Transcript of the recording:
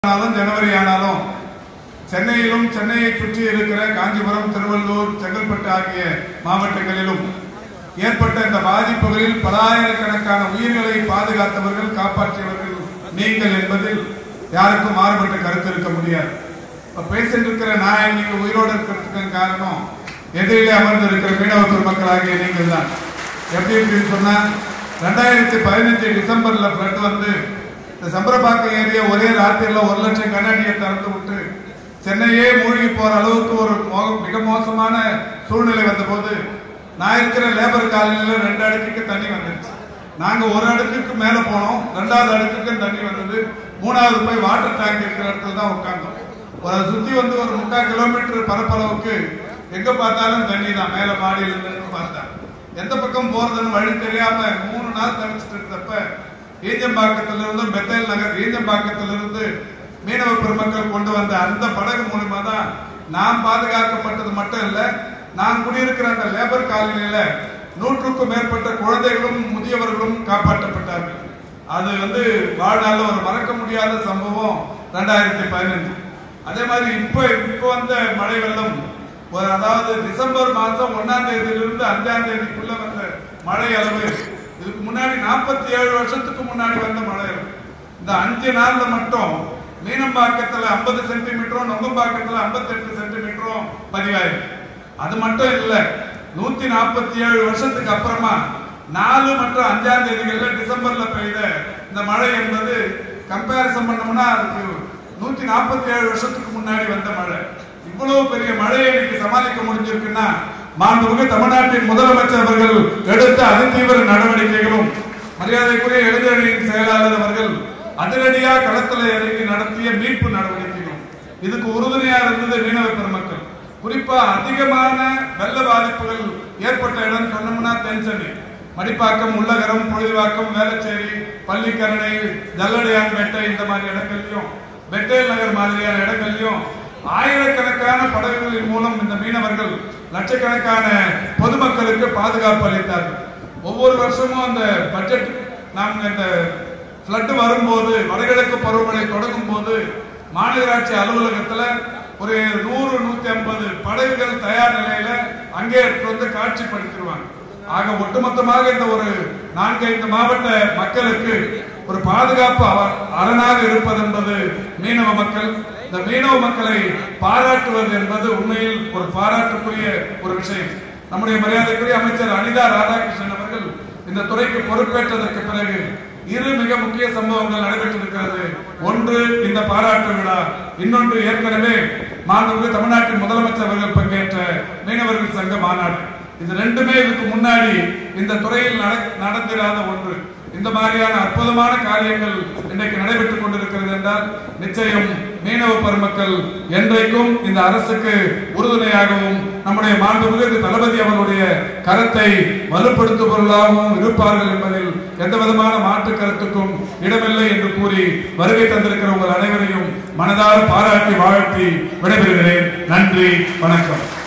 ஆனாலும் ஜனவரி ஆனாலும் சென்னையிலும் சென்னையை சுற்றி இருக்கிற காஞ்சிபுரம் திருவள்ளூர் செங்கல்பட்டு ஆகிய மாவட்டங்களிலும் ஏற்பட்ட இந்த பாதிப்புகளில் பலாயிரக்கணக்கான உயிர்களை பாதுகாத்தவர்கள் காப்பாற்றியவர்கள் நீங்கள் என்பதில் யாருக்கும் மாறுபட்ட கருத்து இருக்க முடியாது இப்ப பேசிட்டு இருக்கிற நான் இன்னைக்கு உயிரோடு இருக்கிறதுக்கு காரணம் எதிரிலே அமர்ந்து இருக்கிற மீனவ பெருமக்களாகிய நீங்கள் தான் எப்படி இப்படின்னு சொன்னா ரெண்டாயிரத்தி பதினஞ்சு டிசம்பர்ல ஃபிளட் வந்து இந்த சம்பரபாக்கம் ஏரியா ஒரே ராத்திரில ஒரு லட்சம் கண்ணாடியை திறந்து விட்டு சென்னையே மூழ்கி போற அளவுக்கு ஒரு மோ- மிக மோசமான சூழ்நிலை வந்தபோது நான் இருக்கிற லேபர் காலனில ரெண்டு அடுக்குக்கு தண்ணி வந்துருச்சு நாங்க ஒரு அடுக்குக்கு மேல போனோம் ரெண்டாவது அடுக்குக்கு தண்ணி வந்தது மூணாவது போய் வாட்டர் டேங்க் இருக்கிற இடத்துல தான் உட்கார்ந்தோம் ஒரு அதை சுத்தி வந்து ஒரு முக்கால் கிலோமீட்டர் பரப்பளவுக்கு எங்க பார்த்தாலும் தண்ணி தான் மேல மாடியில இருந்து பார்த்தா எந்த பக்கம் போறதுன்னு வழி தெரியாம மூணு நாள் தவிச்சிட்டு இருந்தப்ப ஈஞ்சம்பாக்கத்துல இருந்து பெத்தேல் நகர் ஈஞ்சம்பாக்கத்துல இருந்து மீனவ பெருமக்கள் கொண்டு வந்த அந்த படகு மூலமா தான் நாம் பாதுகாக்கப்பட்டது மட்டும் இல்ல நான் குடியிருக்கிற அந்த லேபர் காலனியில நூற்றுக்கும் மேற்பட்ட குழந்தைகளும் முதியவர்களும் காப்பாற்றப்பட்டார்கள் அது வந்து வாழ்நாள்ல ஒரு மறக்க முடியாத சம்பவம் ரெண்டாயிரத்தி பதினஞ்சு அதே மாதிரி இப்ப இப்ப வந்த மழை வெள்ளம் ஒரு அதாவது டிசம்பர் மாசம் ஒன்னாம் தேதியிலிருந்து அஞ்சாம் தேதிக்குள்ள வந்த மழை அளவு இதுக்கு முன்னாடி நாற்பத்தி ஏழு வருஷத்துக்கு முன்னாடி வந்த மழை அளவு இந்த அஞ்சு நாள்ல மட்டும் மீனம்பாக்கத்துல ஐம்பது சென்டிமீட்டரும் நொங்கம்பாக்கத்துல 58 சென்டிமீட்டரும் பதிவாயிருக்கு அது மட்டும் இல்ல நூத்தி நாற்பத்தி ஏழு வருஷத்துக்கு அப்புறமா நாலு மற்றும் அஞ்சாம் தேதிகள்ல டிசம்பர்ல பெய்த இந்த மழை என்பது கம்பேரிசன் பண்ணோம்னா அதுக்கு நூத்தி நாற்பத்தி ஏழு வருஷத்துக்கு முன்னாடி வந்த மழை இவ்வளவு பெரிய மழையை இன்னைக்கு சமாளிக்க முடிஞ்சிருக்குன்னா மாண்புமிகு தமிழ்நாட்டின் முதலமைச்சர் அவர்கள் எடுத்த அதிதீவிர நடவடிக்கைகளும் மரியாதைக்குரிய இளைஞரணியின் செயலாளர் அவர்கள் அதிரடியா களத்துல இறங்கி நடத்திய மீட்பு நடவடிக்கைகளும் இதுக்கு உறுதுணையா இருந்தது மீனவ பெருமக்கள் குறிப்பா அதிகமான வெள்ள பாதிப்புகள் ஏற்பட்ட இடம் சொன்னோம்னா தென் சென்னை மடிப்பாக்கம் உள்ளகரம் பொழுதுவாக்கம் வேளச்சேரி பள்ளிக்கரணை ஜல்லடையான்பேட்டை இந்த மாதிரி இடங்கள்லயும் பெட்டேல் நகர் மாதிரியான இடங்கள்லயும் ஆயிரக்கணக்கான படகுகளின் மூலம் இந்த மீனவர்கள் லட்சக்கணக்கான பொதுமக்களுக்கு பாதுகாப்பு அளித்தார்கள் ஒவ்வொரு வருஷமும் அந்த பட்ஜெட் நாம் இந்த ஃப்ளட் வரும்போது வடகிழக்கு பருவமழை தொடங்கும் போது மாநகராட்சி அலுவலகத்துல ஒரு நூறு நூத்தி ஐம்பது படகுகள் தயார் நிலையில அங்கே எடுத்து வந்து காட்சிப்படுத்திடுவாங்க ஆக ஒட்டுமொத்தமாக இந்த ஒரு நான்கு ஐந்து மாவட்ட மக்களுக்கு ஒரு பாதுகாப்பு அவ- அரணாக இருப்பது என்பது மீனவ மக்கள் இந்த மீனவ மக்களை பாராட்டுவது என்பது உண்மையில் ஒரு பாராட்டுக்குரிய ஒரு விஷயம் நம்முடைய மரியாதைக்குரிய அமைச்சர் அனிதா ராதாகிருஷ்ணன் அவர்கள் இந்த துறைக்கு பொறுப்பேற்றதற்கு பிறகு இரு மிக முக்கிய சம்பவங்கள் நடைபெற்றிருக்கிறது ஒன்று இந்த பாராட்டு விழா இன்னொன்று ஏற்கனவே மாண்புமிகு தமிழ்நாட்டின் முதலமைச்சர் அவர்கள் பங்கேற்ற மீனவர்கள் சங்க மாநாடு இது ரெண்டுமே இதுக்கு முன்னாடி இந்த துறையில் நட- நடந்திராத ஒன்று இந்த மாதிரியான அற்புதமான காரியங்கள் இன்றைக்கு நடைபெற்றுக் கொண்டிருக்கிறது என்றால் நிச்சயம் மீனவ பெருமக்கள் என்றைக்கும் இந்த அரசுக்கு உறுதுணையாகவும் நம்முடைய மாண்புமிகு திரு தளபதி அவர்களுடைய கரத்தை வலுப்படுத்துபவர்களாகவும் இருப்பார்கள் என்பதில் எந்த விதமான மாற்று கருத்துக்கும் இடமில்லை என்று கூறி வருகை தந்திருக்கிற உங்கள் அனைவரையும் மனதார பாராட்டி வாழ்த்தி விடைபெறுகிறேன் நன்றி வணக்கம்